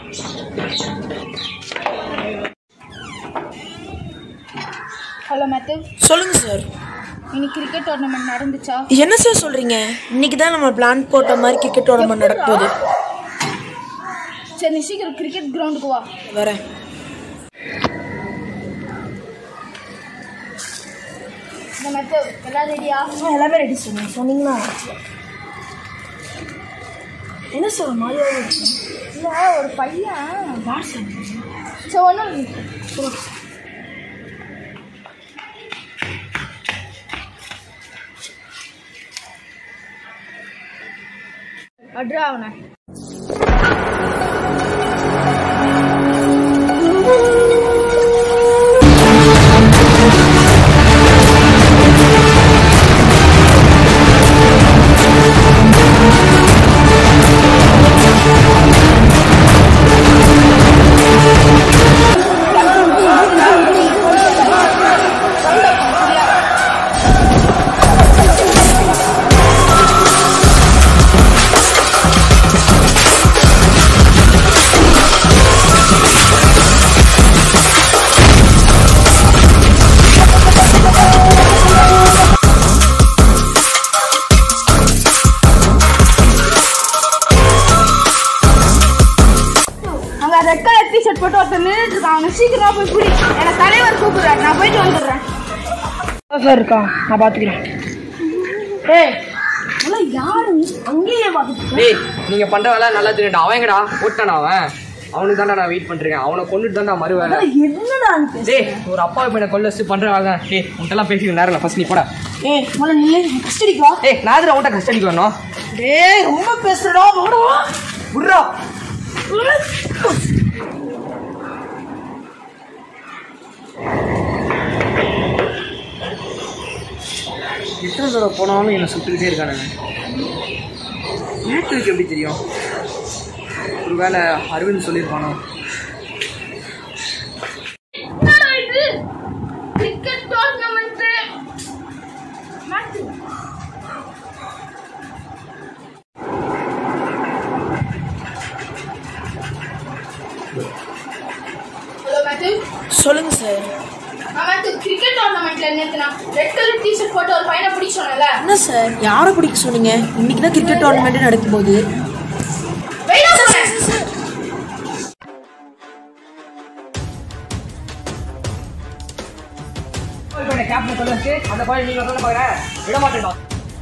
Hello Mathew சொல்லுங்க sir இன்னைக்கு cricket tournament நடந்துச்சா என்ன சார் சொல்றீங்க இன்னைக்கு தான் நம்ம பிளான் போட்ட மாதிரி கிரிக்கெட் டோர்னமெண்ட் நடக்க போகுது சரி நீ சீக்கிரம் கிரிக்கெட் கிரவுண்டுக்கு வா வரேன் இந்த மேத்து எல்லாம் ரெடியா எல்லாமே ரெடி சார் சொன்னீங்கன்னா என்ன சார் மாதிரியாக இருக்கு இல்லை ஒரு பையன் யார் சார் சரி ஒன்றும் அட்ரா அவனை அங்க ரெட் கலர் டிஷர்ட் போட்டு ஒருத்தர் நின்றுட்டு இருக்கான் அவனை சீக்கிரமா போய் புடி எனக்கு தலைவர் கூப்பிடுறாரு நான் போயிட்டு வந்துடுறேன் சார் இருக்கா நான் பார்த்துக்கிறேன் ஏய் அதெல்லாம் யாரு அங்கேயே பார்த்துட்டு டேய் நீங்க பண்ற வேலை நல்லா தெரியும்டா அவன் எங்கடா ஓட்டானா அவன் அவனுக்கு தான்டா நான் வெயிட் பண்ணிருக்கேன் அவனை கொண்டுட்டு தான்டா மறு வேலை என்னடா டேய் ஒரு அப்பா இப்ப என்ன கொல்ல வச்சு பண்ற வேலை தான் டேய் உன்ட்டெல்லாம் பேசிக்க நேரம் இல்லை ஃபர்ஸ்ட் நீ போடா ஏய் முதல்ல நில்லு கஸ்டடிக்கு வா டேய் நான் எதிர உன்ட்ட கஸ்டடிக்கு வரணும் டேய் ரொம்ப பேசுறடா வாடா புர்ரா எத்தனை தடவை போனாலும் என்னை சுட்டுக்கிட்டே இருக்கானுங்க நேற்றுக்கு எப்படி தெரியும் ஒரு வேளை அரவிந்த் சொல்லியிருப்பானோ இது cricket tournament match hello Mathew சொல்லுங்க சார் நான் மேத்யூ கிரிக்கெட் டோர்னமெண்ட்ல நேத்து நான் ரெட் கலர் டிஷர்ட் போட்டு ஒரு பையனை பிடிக்க சொன்னேன்ல என்ன சார் யாரை பிடிக்க சொன்னீங்க இன்னைக்கு தான் கிரிக்கெட் டோர்னமெண்ட் நடக்கும் போது வெயிட் சொன்னேன் கேப்டன் சொல்ல வச்சு அந்த பாய் நீங்க சொல்ல பாக்குற விட மாட்டேன்டா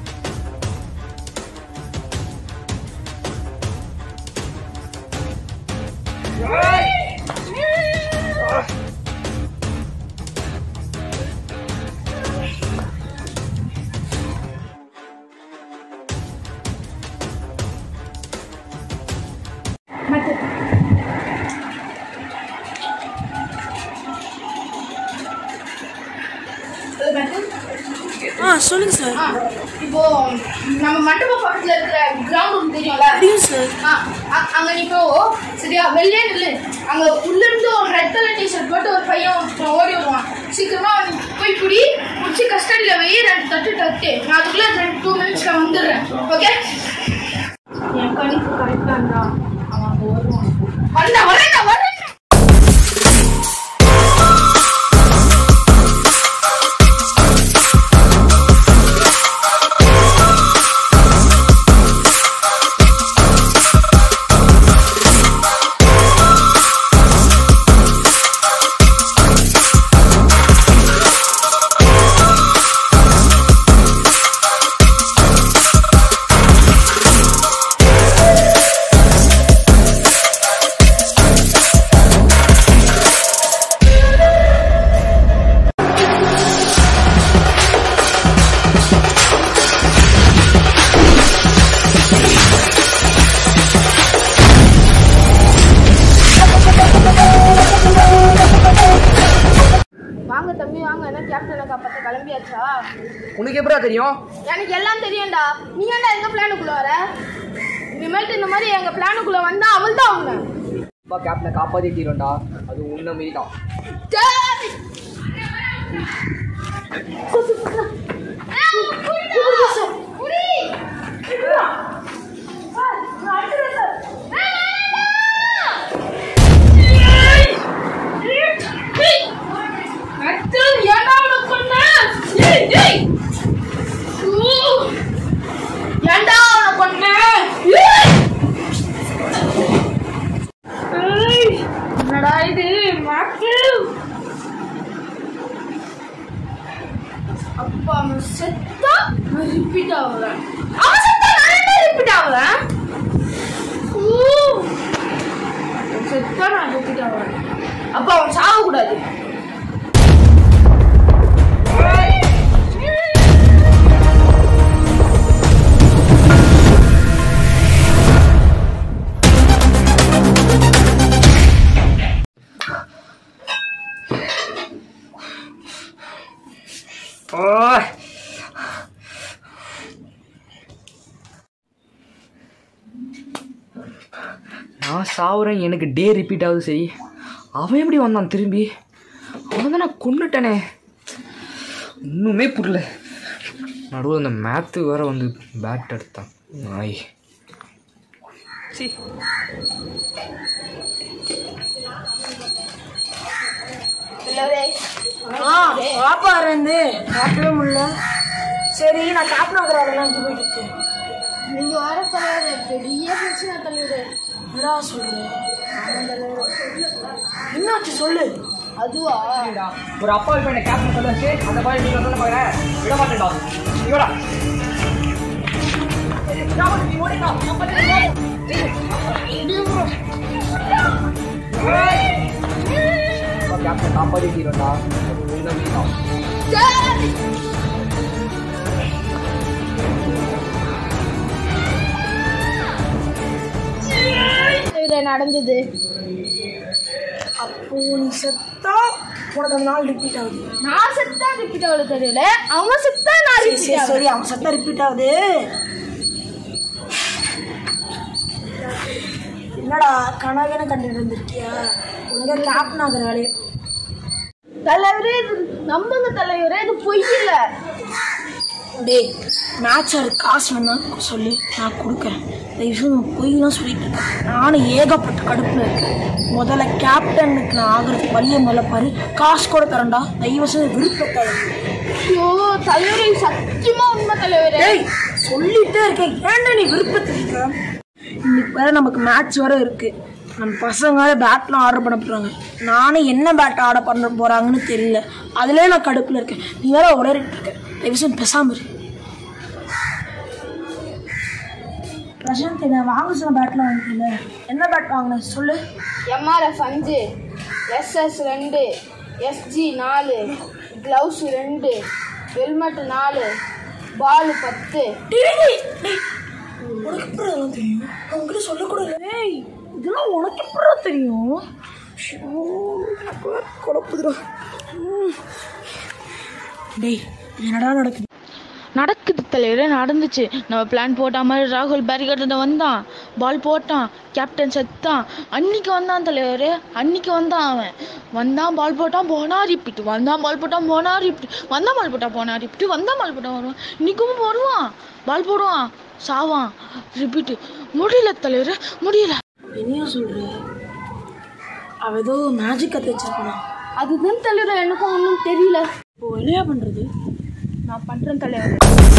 ஹலோ மேத்யூ ஆ சொல்லுங்க சார் ஆ இப்போ நம்ம மண்டபம் பக்கத்துல இருக்கிற கிரவுண்ட் ஒன்று தெரியும்ல தெரியும் சார் ஆ, அ- அங்க நீ போ சரியா வெளியே நில்லு அங்க உள்ள இருந்து ஒரு ரெட் கலர் டிஷர்ட் போட்டு ஒரு பையன் ஒருத்தன் ஓடி வருவான் சீக்கிரமா அவன் போய் குடி முடிச்சு கஸ்டடியில வை ரெண்டு தட்டு தட்டு நான் அதுக்குள்ள ரெண்டு டூ மினிட்ஸ்ல வந்துடுறேன் ஓகே என் கணிப்பு கரெக்டா இருந்தா அவன் அங்க வருவான் வரேன் வரேன் வரேன் வாங்க தம்பி வாங்க என்ன கேப்டனை காப்பாற்ற கிளம்பியாச்சா உனக்கு எப்படா தெரியும் எனக்கு எல்லாம் தெரியும்டா நீ ஏன்டா எங்க பிளானுக்குள்ள வர இனிமேல்ட்டு இந்த மாதிரி எங்க பிளானுக்குள்ள வந்தா அவள் தான் அவங்க அப்பா கேப்டனை காப்பாத்தி தீரும்டா அது உன்ன மீறி தான் டேய்! புடி! ரிப்பீட் ஆகுறேன் அவன் செத்தா நான் என்ன ரிப்பீட் ஆகுறேன் ஊ. அவன் செத்தா நான் ரிப்பீட் ஆகுறேன் அப்ப அவன் சாகக்கூடாது ஓ நான் சாவுறேன் எனக்கு டே ரிப்பீட் ஆகுது சரி அவன் எப்படி வந்தான் திரும்பி அவன் தான் நான் கொண்டுட்டனே இன்னுமே புரியல நடுவில் அந்த மேத்து வேற வந்து பேட் எடுத்தான் நாய் சி ஆ பாப்பா இருந்து சாப்பிடவே முடியல சரி நான் கேப்டன் ஆகிறதெல்லாம் இங்கே போயிட்டு இருக்கேன் நீங்க வர தலைவர் பெரிய பிரச்சனை தலைவர் என்னடா சொல்கிறேன் என்னாச்சு சொல்லு அதுவா ஒரு அப்பா இப்போ என்ன கேப்டன் சொல்லுச்சு அந்த மாதிரி நீ சொல்ல பாக்குறேன் விட மாட்டேன்டா நீ வாடா கேப்டன் காப்பாடி தீரண்டா இது நடந்தது அப்போ நீ செத்தா உனக்கு அந்த நாள் ரிப்பீட் ஆகுது நான் செத்தா ரிப்பீட் ஆகுது தெரியல அவன் செத்தா நான் சரி ரிப்பீட் சரி ஆகுது சரி அவன் செத்தா ரிப்பீட் ஆகுது என்னடா கனகன கண்டுட்டு இருந்திருக்கியா உங்க கேப்டன் ஆகிற வேலையை தலைவரே இது நம்புங்க தலைவரே இது பொய் இல்ல டேய் மேட்ச் ஆடு காசு வேணா சொல்லு நான் கொடுக்குறேன் தயவுசெய்து பொய்லாம் சொல்லிட்டு இருக்கேன் நானும் ஏகப்பட்ட கடுப்பில் இருக்கேன் முதல்ல கேப்டனுக்கு நான் ஆகிறதுக்கு வழியை முதல்ல பாரு காசு கூட தரேன்டா தயவுசெய்து விருப்பத்தை ஐயோ தலைவரே இது சத்தியமா உண்மை தலைவரே டேய் சொல்லிட்டே இருக்கேன் ஏன்டா நீ விருப்பத்துக்கு இருக்க இன்னைக்கு வேற நமக்கு மேட்ச் வேற இருக்கு நம்ம பசங்க பேட்லாம் ஆர்டர் பண்ண போகிறாங்க நானும் என்ன பேட் ஆர்டர் பண்ண போகிறாங்கன்னு தெரியல அதுலேயே நான் கடுப்பில் இருக்கேன் நீ வேற உளறிட்டு இருக்க தயவுசெய்து பேசாம இரு பிரசாந்த் என்ன வாங்க சொன்ன பேட்லாம் வாங்கிக்கல என்ன பேட் வாங்கின சொல்லு எம்ஆர்எஃப் அஞ்சு எஸ்எஸ் ரெண்டு எஸ்ஜி நாலு க்ளவுஸ் ரெண்டு ஹெல்மெட் நாலு பால் பத்து டேய், டேய், டேய். உனக்கு எப்படி அதெல்லாம் தெரியும் நான் உங்ககிட்ட சொல்லக்கூட இல்லை டேய் இதெல்லாம் உனக்கு எப்படா தெரியும் ஷோ, எனக்கு வேற குழப்புதுடா ம். டேய் என்னடா நடக்குது நடக்குது தலைவரே நடந்துச்சு நம்ம பிளான் போட்ட மாதிரி ராகுல் பேரிகேட்ட வந்தான் பால் போட்டான் கேப்டன் செத்தான் அன்னைக்கு வந்தான் தலைவரே அன்னைக்கு வந்தான் அவன் வந்தான் பால் போட்டான் போனா ரிப்பீட் வந்தான் பால் போட்டான் போனா ரிப்பீட் வந்தான் பால் போட்டான் போனா ரிப்பீட் வந்தான் பால் போட்டான் வருவான் இன்னைக்கும் வருவான் பால் போடுவான் சாவான் ரிப்பீட் முடியல தலைவரே முடியல என்னையா சொல்ற அவ ஏதோ மேஜிக் கற்று வச்சிருக்கானா அதுதான் தலைவர் எனக்கும் ஒன்றும் தெரியல இப்போ என்னையா பண்ணுறது நான் பண்றேன் தலைவர்